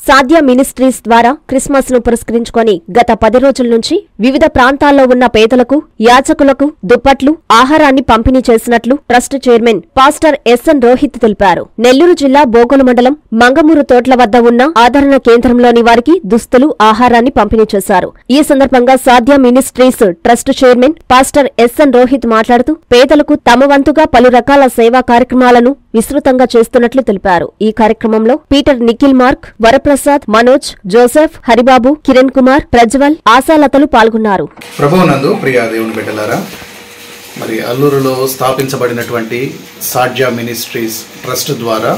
సాధ్య మినిస్ట్రీస్ ద్వారా క్రిస్మస్ ను పురస్కరించుకొని గత పది రోజుల నుంచి వివిధ ప్రాంతాల్లో ఉన్న పేదలకు యాచకులకు దుప్పట్లు ఆహారాన్ని పంపిణీ చేసినట్లు trust chairman pastor SN Rohit తెలిపారు నెల్లూరు జిల్లా బోగోలు మండలం మంగమూరు తోట్ల వద్ద ఉన్న ఆదరణ కేంద్రంలోని వారికి దుస్తులు ఆహారాన్ని పంపిణీ చేశారు ఈ సందర్భంగా Sadhya ministries trust chairman pastor SN Rohit మాట్లాడుతూ పేదలకు తమ వంతుగా పలు రకాల సేవా కార్యక్రమాలను విస్తృతంగా చేస్తున్నట్లు తెలిపారు ఈ కార్యక్రమంలో Peter Nikhil Mark Varaprasad Manoj Joseph Haribabu Kiran Kumar Prajwal ఆశాలతలు పాల్గొన్నారు ప్రభువునందు ప్రియ దేవుని బిడ్డలారా మరి అల్లూరులో స్థాపించబడినటువంటి సాడ్జా మినిస్ట్రీస్ ట్రస్ట్ ద్వారా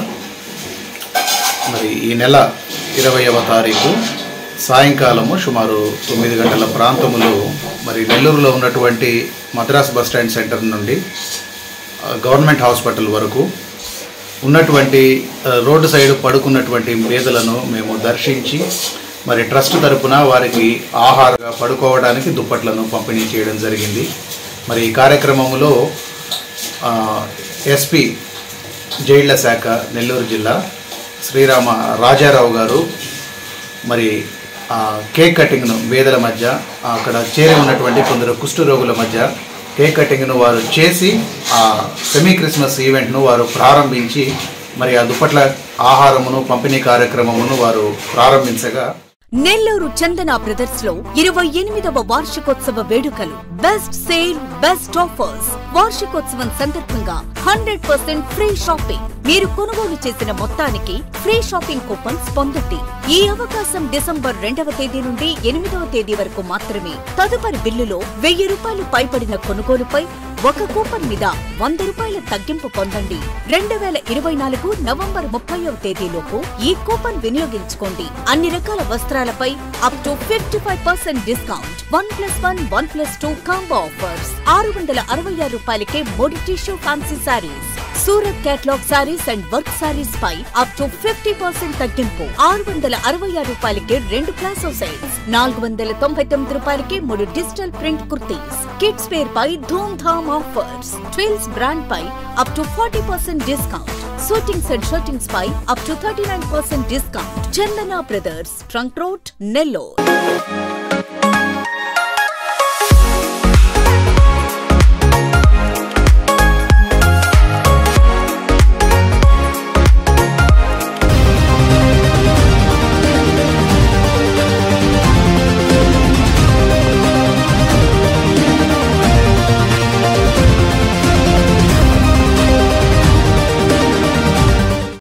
మరి ఈ నెల ఇరవైవ తారీఖు సాయంకాలము సుమారు తొమ్మిది గంటల ప్రాంతములో మరి నెల్లూరులో ఉన్నటువంటి మద్రాస్ బస్ స్టాండ్ సెంటర్ నుండి ఆ, గవర్నమెంట్ హాస్పిటల్ వరకు ఉన్నటువంటి ఆ, రోడ్డు సైడ్ పడుకున్నటువంటి పేదలను మేము దర్శించి మరి ట్రస్ట్ తరపున వారికి ఆహార పడుకోవడానికి దుప్పట్లను పంపిణీ చేయడం జరిగింది మరి ఈ కార్యక్రమంలో ఆ, ఎస్పీ జైళ్ల శాఖ నెల్లూరు జిల్లా శ్రీరామ రాజారావు గారు మరి ఆ, కేక్ కటింగ్ను వేదల మధ్య ఆ, అక్కడ చేరి ఉన్నటువంటి కొందరు కుష్టు రోగుల మధ్య కేక్ కటింగ్ను వారు చేసి ఆ సెమీ క్రిస్మస్ ఈవెంట్ను వారు ప్రారంభించి మరి ఆ దుప్పట్ల ఆహారమును పంపిణీ కార్యక్రమమును వారు ప్రారంభించగా నెల్లూరు చందన బ్రదర్స్ లో ఇరవై ఎనిమిదవ వార్షికోత్సవ వేడుకలు బెస్ట్ సేల్ బెస్ట్ ఆఫర్స్ వార్షికోత్సవం సందర్భంగా హండ్రెడ్ పర్సెంట్ ఫ్రీ షాపింగ్ మీరు కొనుగోలు చేసిన మొత్తానికి ఫ్రీ షాపింగ్ కూపన్స్ పొందండి ఈ అవకాశం డిసెంబర్ రెండవ తేదీ నుండి ఎనిమిదవ తేదీ వరకు మాత్రమే తదుపరి బిల్లులో వెయ్యి రూపాయలు పైబడిన కొనుగోలుపై ఒక కూపన్ మీద వంద రూపాయల తగ్గింపు పొందండి రెండు వేల ఇరవై నాలుగు నవంబర్ ముప్పైవ తేదీలోపు ఈ కూపన్ వినియోగించుకోండి అన్ని రకాల వస్త్రాలపై up to fifty five percent discount one plus one one plus two combo offers ఆరు వందల అరవై ఆరు రూపాయలకే మూడు tissue fancy saris Surat catalogue saris and work saris పై అప్ టు ఫిఫ్టీ పర్సెంట్ తగ్గింపు ఆరు వందల అరవై ఆరు రూపాయలకి రెండు క్లాస్ సెట్స్ నాలుగు వందల తొంభై తొమ్మిది రూపాయలకి మూడు digital print kurtis kids wear పై ధూమ్ ధామ్ ఆఫర్స్ ట్విల్స్ బ్రాండ్ పై up to forty percent discount suitings and shirtings పై up to thirty nine percent discount Chandana brothers trunk road Nellore